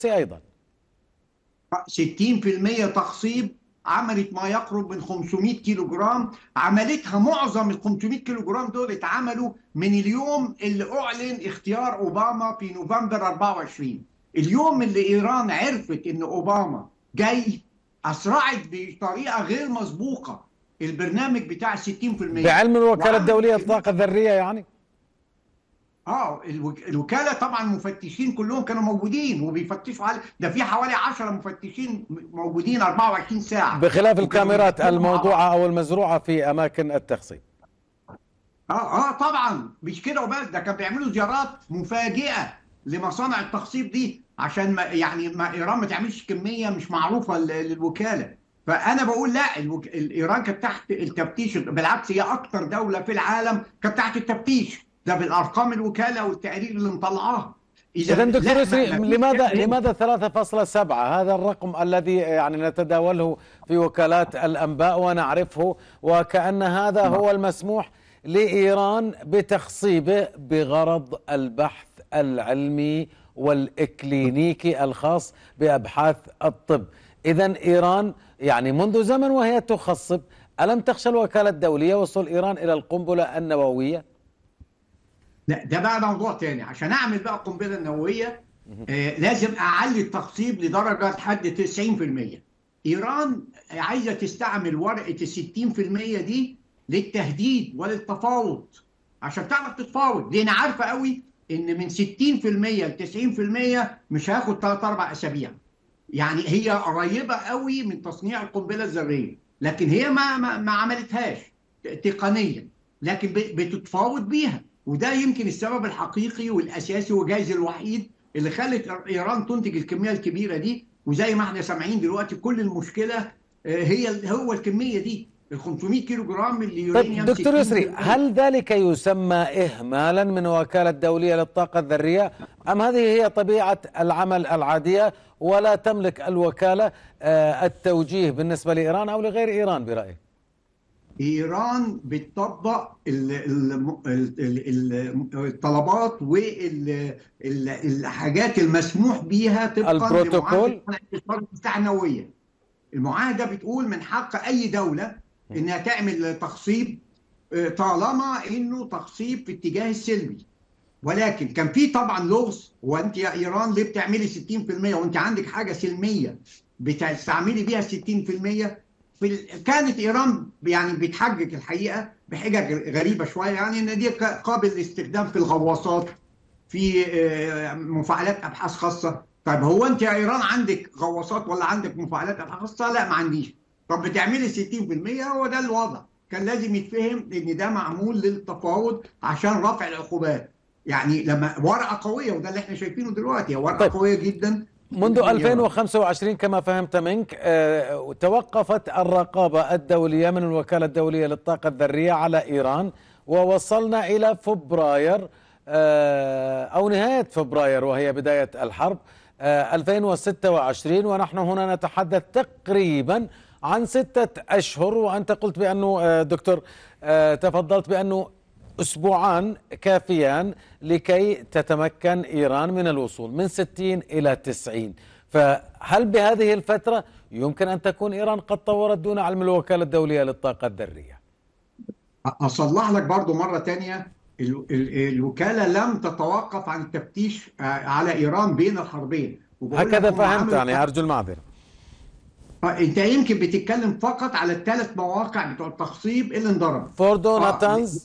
ايضا 60% تخصيب عملت ما يقرب من 500 كيلو جرام عملتها معظم ال 500 كيلو جرام دول اتعملوا من اليوم اللي اعلن اختيار اوباما في نوفمبر 24 اليوم اللي ايران عرفت ان اوباما جاي اسرعت بطريقه غير مسبوقه البرنامج بتاع 60% بعلم الوكاله الدوليه للطاقه الذريه يعني اه الوكاله طبعا مفتشين كلهم كانوا موجودين وبيفتشوا على ده في حوالي 10 مفتشين موجودين 24 ساعه بخلاف الكاميرات الموضوعه او المزروعه في اماكن التخصيب اه اه طبعا مش كده وبس ده كانوا بيعملوا زيارات مفاجئه لمصانع التخصيب دي عشان ما يعني ما ايران ما تعملش كميه مش معروفه للوكاله فانا بقول لا الوك... ايران كانت تحت التفتيش بالعكس هي اكثر دوله في العالم كانت تحت التفتيش ده بالارقام الوكاله والتقارير اللي مطلعاها اذا دكتور يسري لماذا لماذا 3.7 هذا الرقم الذي يعني نتداوله في وكالات الانباء ونعرفه وكان هذا هو المسموح لايران بتخصيبه بغرض البحث العلمي والاكلينيكي الخاص بابحاث الطب اذا ايران يعني منذ زمن وهي تخصب الم تخشى الوكاله الدوليه وصول ايران الى القنبله النوويه لا ده بقى موضوع تاني عشان اعمل بقى القنبله النوويه آه لازم اعلي التخصيب لدرجه لحد 90% ايران عايزه تستعمل ورقه ال 60% دي للتهديد وللتفاوض عشان تعرف تتفاوض لان عارفه قوي ان من 60% ل 90% مش هياخد 3 4 اسابيع يعني هي قريبه قوي من تصنيع القنبله الذريه لكن هي ما ما, ما عملتهاش تقنيا لكن بتتفاوض بيها وده يمكن السبب الحقيقي والاساسي والجايز الوحيد اللي خلت ايران تنتج الكميه الكبيره دي وزي ما احنا سامعين دلوقتي كل المشكله هي هو الكميه دي ال 500 كيلو جرام اليورانيوم طيب دكتور يسري هل ذلك يسمى اهمالا من وكاله الدوليه للطاقه الذريه ام هذه هي طبيعه العمل العاديه ولا تملك الوكاله التوجيه بالنسبه لايران او لغير ايران برايك؟ ايران بتطبق الطلبات والحاجات المسموح بيها طبقا البروتوكول بتاع النوويه المعاهده بتقول من حق اي دوله انها تعمل تخصيب طالما انه تخصيب في اتجاه السلمي ولكن كان في طبعا لغز وانت يا ايران ليه بتعملي 60% وانت عندك حاجه سلميه بتستعملي بيها 60% في كانت ايران يعني بتحجج الحقيقه بحجج غريبه شويه يعني ان دي قابل للاستخدام في الغواصات في مفاعلات ابحاث خاصه طيب هو انت يا ايران عندك غواصات ولا عندك مفاعلات ابحاث خاصه لا ما عنديش طب بتعملي 60% هو ده الوضع كان لازم يتفهم ان ده معمول للتفاوض عشان رفع العقوبات يعني لما ورقه قويه وده اللي احنا شايفينه دلوقتي ورقه طيب. قويه جدا منذ 2025 كما فهمت منك آه توقفت الرقابة الدولية من الوكالة الدولية للطاقة الذرية على إيران ووصلنا إلى فبراير آه أو نهاية فبراير وهي بداية الحرب آه 2026 ونحن هنا نتحدث تقريبا عن ستة أشهر وأنت قلت بأنه دكتور تفضلت بأنه أسبوعان كافيان لكي تتمكن إيران من الوصول من 60 إلى 90 فهل بهذه الفترة يمكن أن تكون إيران قد طورت دون علم الوكالة الدولية للطاقة الذرية أصلح لك برضو مرة تانية الوكالة لم تتوقف عن التفتيش على إيران بين الحربين هكذا فهمت يعني أرجو المعذرة انت يمكن بتتكلم فقط على الثلاث مواقع بتوع التخصيب اللي انضربوا فوردو ناتانز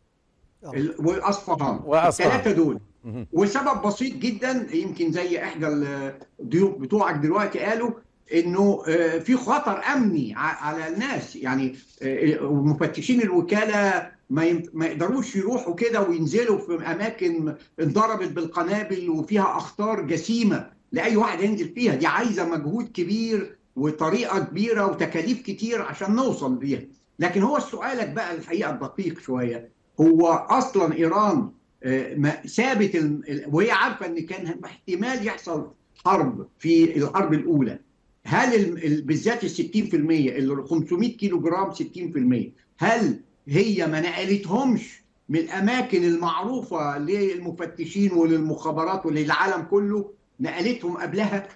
واصفهان الثلاثه دول وسبب بسيط جدا يمكن زي احدى الضيوف بتوعك دلوقتي قالوا انه في خطر امني على الناس يعني مفتشين الوكاله ما ما يقدروش يروحوا كده وينزلوا في اماكن انضربت بالقنابل وفيها اخطار جسيمه لاي واحد ينزل فيها دي عايزه مجهود كبير وطريقه كبيره وتكاليف كتير عشان نوصل بيها لكن هو سؤالك بقى الحقيقه الدقيق شويه هو اصلا ايران سابت وهي عارفه ان كان احتمال يحصل حرب في الحرب الاولى هل بالذات ال 60% ال 500 كيلو جرام 60% هل هي ما نقلتهمش من الاماكن المعروفه للمفتشين وللمخابرات وللعالم كله نقلتهم قبلها